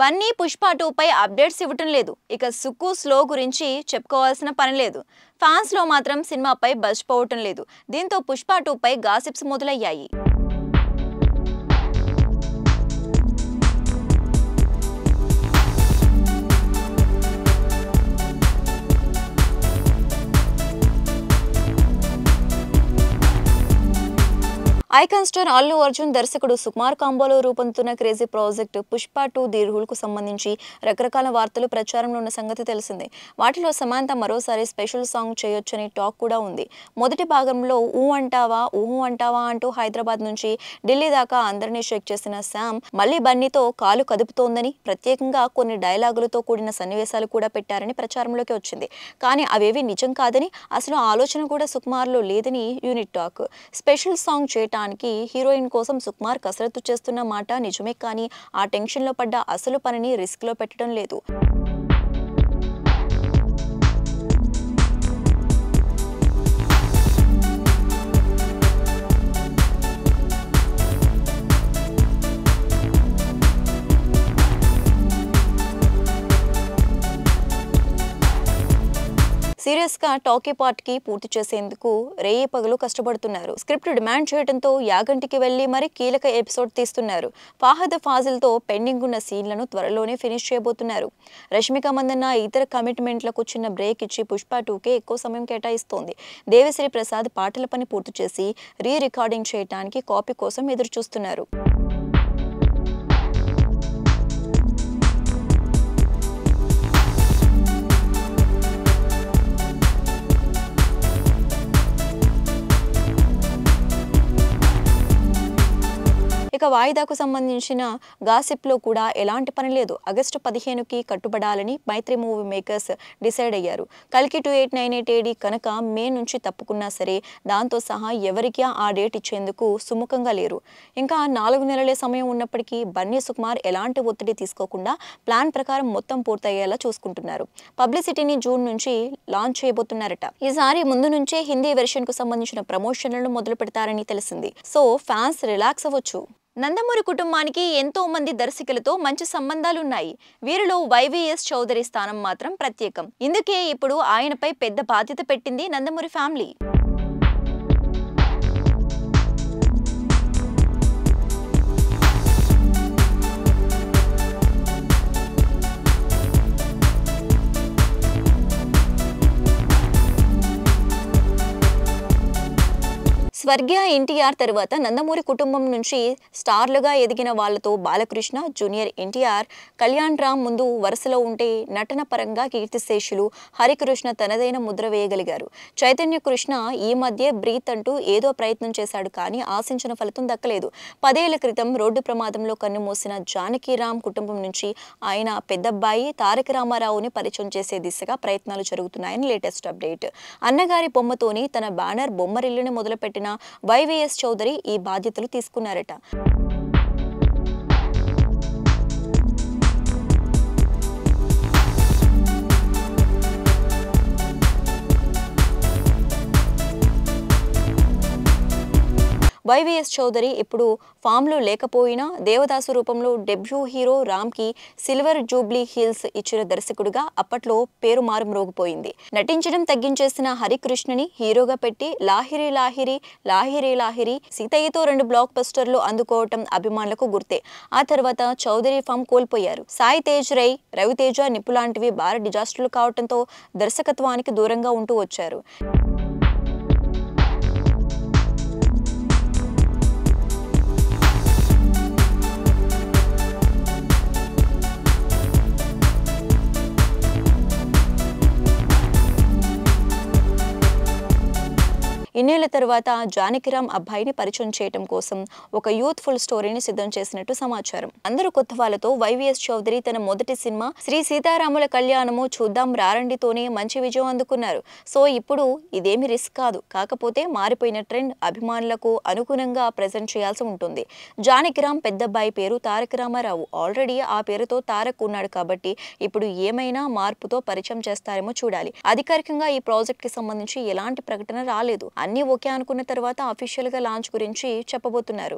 Bunny Pushpa టూపై updates ఇవ్వటం లేదు ఇక సుక్కు స్లో గురించి చెప్పుకోవాల్సిన పని లేదు ఫ్యాన్స్లో మాత్రం సినిమాపై బజ్ పోవటం లేదు దీంతో పుష్ప టూపై గాసిప్స్ మొదలయ్యాయి ఐకాన్ స్టార్ అల్లు అర్జున్ దర్శకుడు సుకుమార్ కాంబోలో రూపొందుతున్న crazy project Pushpa two the రూల్కు సంబంధించి రకరకాల వార్తలు ప్రచారంలో ఉన్న సంగతి తెలిసిందే వాటిలో సమాంత మరోసారి స్పెషల్ సాంగ్ చేయొచ్చని టాక్ కూడా ఉంది మొదటి భాగంలో ఊ అంటావా ఊహు అంటావా అంటూ హైదరాబాద్ నుంచి ఢిల్లీ దాకా అందరినీ షేక్ చేసిన శామ్ మళ్ళీ బన్నీతో కాలు కదుపుతోందని ప్రత్యేకంగా కొన్ని డైలాగులతో కూడిన సన్నివేశాలు కూడా పెట్టారని ప్రచారంలోకి వచ్చింది కానీ అవేవి నిజం కాదని అసలు ఆలోచన కూడా సుకుమార్లో లేదని యూనిట్ టాక్ స్పెషల్ సాంగ్ చేయటానికి హీరోయిన్ కోసం సుకుమార్ కసరత్తు చేస్తున్న మాట నిజమే కానీ ఆ టెన్షన్లో పడ్డ అసలు పనిని రిస్క్లో పెట్టడం లేదు సీరియస్ గా టాకీ పార్ట్ కి పూర్తి చేసేందుకు రేయి పగలు కష్టపడుతున్నారు స్క్రిప్ట్ డిమాండ్ చేయడంతో యాగంటికి వెళ్లి మరి కీలక ఎపిసోడ్ తీస్తున్నారు ఫాహద్ ఫాజిల్ తో పెండింగ్ ఉన్న సీన్లను త్వరలోనే ఫినిష్ చేయబోతున్నారు రష్మిక మందన్న ఇతర కమిట్మెంట్లకు చిన్న బ్రేక్ ఇచ్చి పుష్ప టూకే ఎక్కువ సమయం కేటాయిస్తోంది దేవిశ్రీ ప్రసాద్ పాటల పని పూర్తి చేసి రీ రికార్డింగ్ చేయడానికి కాపీ కోసం ఎదురు చూస్తున్నారు ఇక వాయిదాకు సంబంధించిన గాసిప్లో కూడా ఎలాంటి పని లేదు ఆగస్టు పదిహేనుకి కట్టుబడాలని మైత్రి మూవీ మేకర్స్ డిసైడ్ అయ్యారు కల్కి two eight nine eight AD కనుక మే నుంచి తప్పుకున్నా సరే దాంతో సహా ఎవరికీ ఆ డేట్ ఇచ్చేందుకు సుముఖంగా లేరు ఇంకా నాలుగు నెలలే సమయం ఉన్నప్పటికీ బన్నీ సుకుమార్ ఎలాంటి ఒత్తిడి తీసుకోకుండా ప్లాన్ ప్రకారం మొత్తం పూర్తయ్యేలా చూసుకుంటున్నారు పబ్లిసిటీని జూన్ నుంచి లాంచ్ చేయబోతున్నారట ఈసారి ముందు నుంచే హిందీ వెర్షన్ కు సంబంధించిన ప్రమోషన్లను మొదలు పెడతారని తెలిసింది సో ఫ్యాన్స్ రిలాక్స్ అవ్వచ్చు నందమూరి కుటుంబానికి ఎంతో మంది దర్శకులతో మంచి సంబంధాలున్నాయి వీరిలో వైవిఎస్ చౌదరి స్థానం మాత్రం ప్రత్యేకం ఇందుకే ఇప్పుడు ఆయనపై పెద్ద బాధ్యత పెట్టింది నందమూరి ఫ్యామిలీ స్వర్గీయ ఎన్టీఆర్ తర్వాత నందమూరి కుటుంబం నుంచి స్టార్లుగా ఎదిగిన వాళ్లతో బాలకృష్ణ జూనియర్ ఎన్టీఆర్ కళ్యాణ్ రామ్ ముందు వరుసలో ఉంటే నటన పరంగా కీర్తిశేషులు హరికృష్ణ తనదైన ముద్ర వేయగలిగారు చైతన్య కృష్ణ ఈ మధ్య బ్రీత్ అంటూ ఏదో ప్రయత్నం చేశాడు కానీ ఆశించిన ఫలితం దక్కలేదు పదేళ్ల క్రితం రోడ్డు ప్రమాదంలో కన్నుమూసిన జానకీరామ్ కుటుంబం నుంచి ఆయన పెద్దబ్బాయి తారక రామారావుని పరిచయం చేసే దిశగా ప్రయత్నాలు జరుగుతున్నాయని లేటెస్ట్ అప్డేట్ అన్నగారి బొమ్మతోని తన బ్యానర్ బొమ్మరిల్లుని మొదలుపెట్టిన వైవిఎస్ చౌదరి ఈ బాధ్యతలు తీసుకున్నారట వైవిఎస్ చౌదరి ఇప్పుడు ఫామ్లో లేకపోయినా దేవదాసు రూపంలో డెబ్యూ హీరో రామ్కి సిల్వర్ జూబ్లీ హిల్స్ ఇచ్చిన దర్శకుడిగా అప్పట్లో పేరు మారుమ్రోగిపోయింది నటించడం తగ్గించేసిన హరికృష్ణని హీరోగా పెట్టి లాహిరి లాహిరి లాహిరి లాహిరి సీతయ్యతో రెండు బ్లాక్ బస్టర్లు అందుకోవటం అభిమానులకు గుర్తే ఆ తర్వాత చౌదరి ఫామ్ కోల్పోయారు సాయి తేజ్ రై రవితేజ నిప్పు లాంటివి భారీ డిజాస్టర్లు కావడంతో దర్శకత్వానికి దూరంగా ఉంటూ వచ్చారు ఇన్నేళ్ల తర్వాత జానకిరామ్ అబ్బాయిని పరిచయం చేయటం కోసం ఒక యూత్ఫుల్ స్టోరీని సిద్ధం చేసినట్టు సమాచారం అందరూ కొత్త వాళ్ళతో వైవిఎస్ చౌదరి తన మొదటి సినిమా శ్రీ సీతారాముల కళ్యాణము చూద్దాం రారండితోనే మంచి విజయం అందుకున్నారు సో ఇప్పుడు ఇదేమి రిస్క్ కాదు కాకపోతే మారిపోయిన ట్రెండ్ అభిమానులకు అనుగుణంగా ప్రజెంట్ చేయాల్సి ఉంటుంది జానకిరామ్ పెద్దబ్బాయి పేరు తారక రామారావు ఆల్రెడీ ఆ పేరుతో తారక్ ఉన్నాడు కాబట్టి ఇప్పుడు ఏమైనా మార్పుతో పరిచయం చేస్తారేమో చూడాలి అధికారికంగా ఈ ప్రాజెక్ట్ కి సంబంధించి ఎలాంటి ప్రకటన రాలేదు అన్నీ ఓకే అనుకున్న తర్వాత అఫీషియల్ గా లాంచ్ గురించి చెప్పబోతున్నారు